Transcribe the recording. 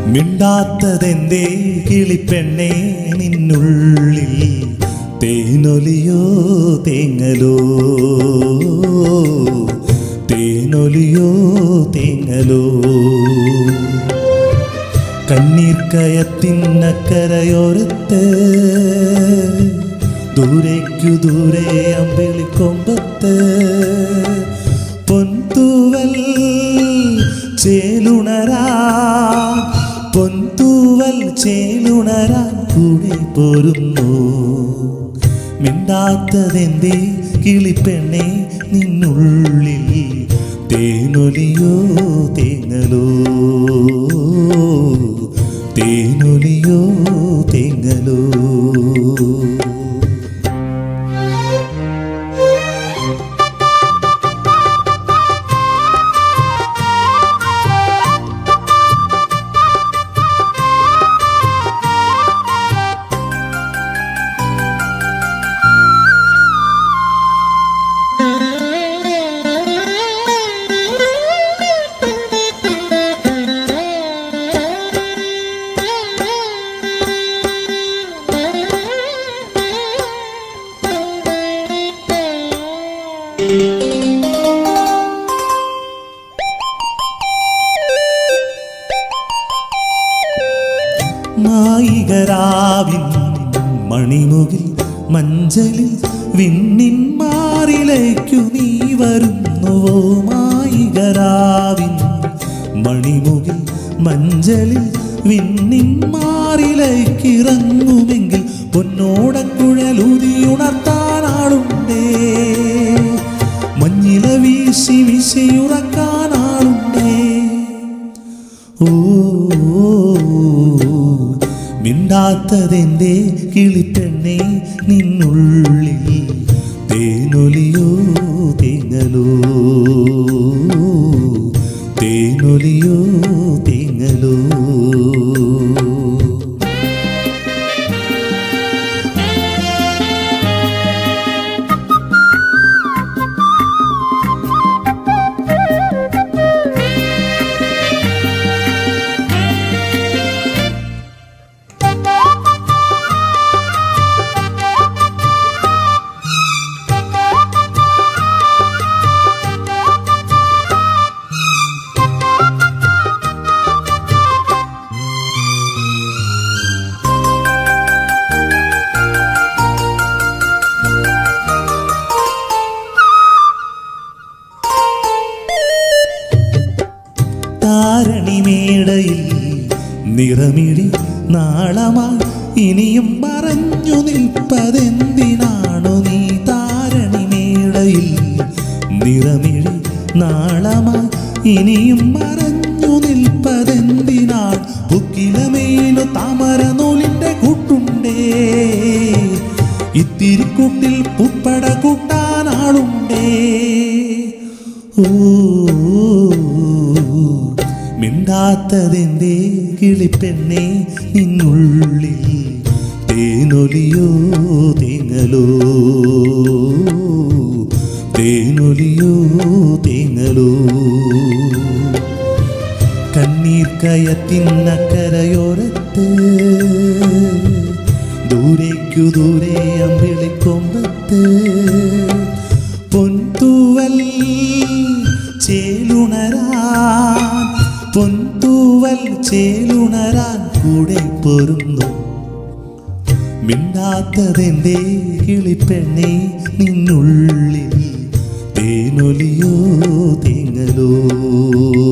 മിണ്ടാത്തതെന്തേ കിളിപ്പെണ്ണേ നിന്നുള്ളിൽ തേനൊലിയോ തേങ്ങലോ തേനൊലിയോ തേങ്ങലോ കണ്ണീർ കയത്തിനക്കരയോരത്ത് ദൂരേക്കു ദൂരെ അമ്പിളിക്കൊമ്പത്ത് പൊന്തൂവൽ ചേലുണരാ പൊന്തൂവൽ ചേലുണരാൻ കൂടെ പോരുന്നു മിണ്ടാത്തതെന്തേ കിളിപ്പെണ്ണേ നിന്നുള്ളിൽ തേനൊലിയോ തേങ്ങലോ തേനൊലിയോ തേങ്ങലോ മായികരാവിൻ മണിമുകിൽ മഞ്ചലിൽ വിണ്ണിൻ മാറിലേക്കു നീ വരുന്നുവോ മായികരാവിൻ മണിമുകിൽ മഞ്ചലിൽ വിണ്ണിൻ മാറിലേക്കിറങ്ങുമെങ്കിൽ പൊന്നോടക്കുഴലുതിയുണർത്താനാളുണ്ടേ മഞ്ഞില വീശി വീശിയുറക്കാനാളുണ്ടേ ഓ മിണ്ടാത്തതെന്തേ കിളിപ്പെണ്ണേ നിന്നുള്ളിൽ തേനൊലിയോ തേങ്ങലോ തേനൊലിയോ തേങ്ങലോ താരണിമേടയിൽ നിറമിഴി നാളമായി ഇനിയും മറഞ്ഞു നിൽപ്പതെന്തിനാണു നീ താരണിമേടയിൽ നിറമിഴി നാളമായി ഇനിയും മറഞ്ഞു നിൽപ്പതെന്തിനാൾ ബുക്കിലമേലു താമര നൂലിന്റെ കൂട്ടുണ്ടേ ഇത്തിരി കൂട്ടിൽ പുപ്പട കൂട്ടാനാളുണ്ടേ ഓ മിണ്ടാത്തതെന്തേ കിളിപ്പെണ്ണേ നിന്നുള്ളിൽ തേനൊലിയോ തേങ്ങലോ തേനൊലിയോ തേങ്ങലോ കണ്ണീർ കയത്തിനക്കരയോരത്ത് ദൂരേക്കു ദൂരെ അമ്പിളിക്കൊമ്പത്ത് പൊൻതൂവൽ ചേലുണരാൻ പൊൻതൂവൽ ചേലുണരാൻ കൂടെ പൊരുന്നു മിണ്ടാത്തതെന്തേ കിളിപ്പെണ്ണേ നിന്നുള്ളിൽ തേനൊലിയോ തേങ്ങലോ